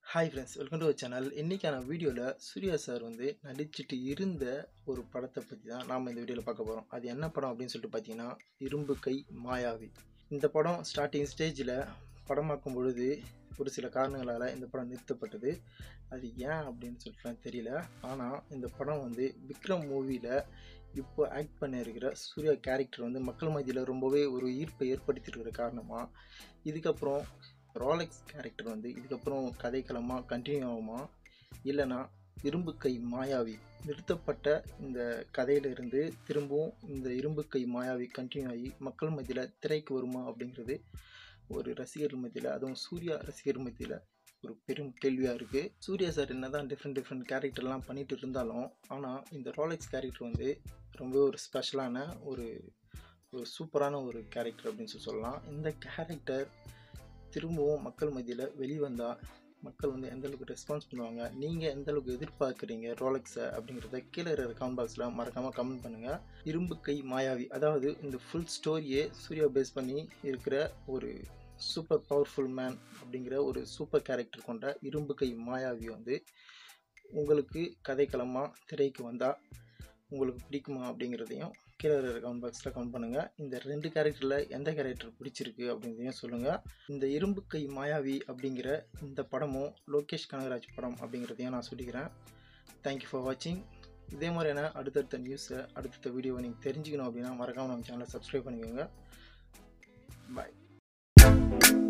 hi friends welcome to channel இன்றைக்கான வீடியோவில் Surya sir வந்து நடிச்சிட்டு இருந்த ஒரு படத்தை பற்றி தான் நாம் இந்த வீடியோவில் பார்க்க போகிறோம் அது என்ன படம் அப்படின்னு சொல்லிட்டு பார்த்தீங்கன்னா இரும்பு கை மாயாவி இந்த படம் ஸ்டார்டிங் ஸ்டேஜில் படமாக்கும் பொழுது ஒரு சில காரணங்களால் இந்த படம் நிறுத்தப்பட்டது அது ஏன் அப்படின்னு சொல்லிட்டுலாம் தெரியல ஆனால் இந்த படம் வந்து விக்ரம் மூவியில் இப்போ ஆக்ட் பண்ணியிருக்கிற சூர்யா கேரக்டர் வந்து மக்கள் மத்தியில் ரொம்பவே ஒரு ஈர்ப்பை ஏற்படுத்தியிருக்கிற காரணமாக இதுக்கப்புறம் ராலெக்ஸ் கேரக்டர் வந்து இதுக்கப்புறம் கதைக்களமாக கண்டினியூ ஆகுமா இல்லைனா இரும்பு கை மாயாவி நிறுத்தப்பட்ட இந்த கதையிலிருந்து திரும்பவும் இந்த இரும்பு கை மாயாவி கண்டினியூ ஆகி மக்கள் மத்தியில் திரைக்கு வருமா அப்படிங்கிறது ஒரு ரசிகர் மத்தியில் அதுவும் சூர்யா ரசிகர் மத்தியில் ஒரு பெரும் கேள்வியாக இருக்குது சூர்யா சார் என்ன தான் டிஃப்ரெண்ட் டிஃப்ரெண்ட் கேரக்டர்லாம் பண்ணிட்டு இருந்தாலும் ஆனால் இந்த ராலெக்ஸ் கேரக்டர் வந்து ரொம்ப ஒரு ஸ்பெஷலான ஒரு ஒரு சூப்பரான ஒரு கேரக்டர் அப்படின்னு சொல்லி சொல்லலாம் இந்த கேரக்டர் திரும்பவும் மக்கள் மத்தியில் வெளிவந்தால் மக்கள் வந்து எந்த அளவுக்கு ரெஸ்பான்ஸ் பண்ணுவாங்க நீங்கள் எந்த அளவுக்கு எதிர்பார்க்குறீங்க ரோலக்ஸை அப்படிங்கிறத கீழே இருக்கிற கமெண்ட் பாக்ஸில் மறக்காமல் கமெண்ட் பண்ணுங்கள் இரும்பு கை மாயாவி அதாவது இந்த ஃபுல் ஸ்டோரியே சூர்யா பேஸ் பண்ணி இருக்கிற ஒரு சூப்பர் பவர்ஃபுல் மேன் அப்படிங்கிற ஒரு சூப்பர் கேரக்டர் கொண்ட இரும்பு கை மாயாவி வந்து உங்களுக்கு கதைக்களமாக திரைக்கு வந்தால் உங்களுக்கு பிடிக்குமா அப்படிங்கிறதையும் கீழே இருக்கிற கமெண்ட் பாக்ஸில் கமெண்ட் பண்ணுங்கள் இந்த ரெண்டு கேரக்டரில் எந்த கேரக்டர் பிடிச்சிருக்கு அப்படிங்கிறதையும் சொல்லுங்கள் இந்த இரும்பு கை மாயாவி அப்படிங்கிற இந்த படமும் லோகேஷ் கனகராஜ் படம் அப்படிங்கிறதையும் நான் சொல்லிக்கிறேன் தேங்க்யூ ஃபார் வாட்சிங் இதே மாதிரியான அடுத்தடுத்த நியூஸை அடுத்தடுத்த வீடியோவை நீங்கள் தெரிஞ்சுக்கணும் அப்படின்னா மறக்காமல் நம்ம சேனலை சப்ஸ்கிரைப் பண்ணிக்கோங்க பாய்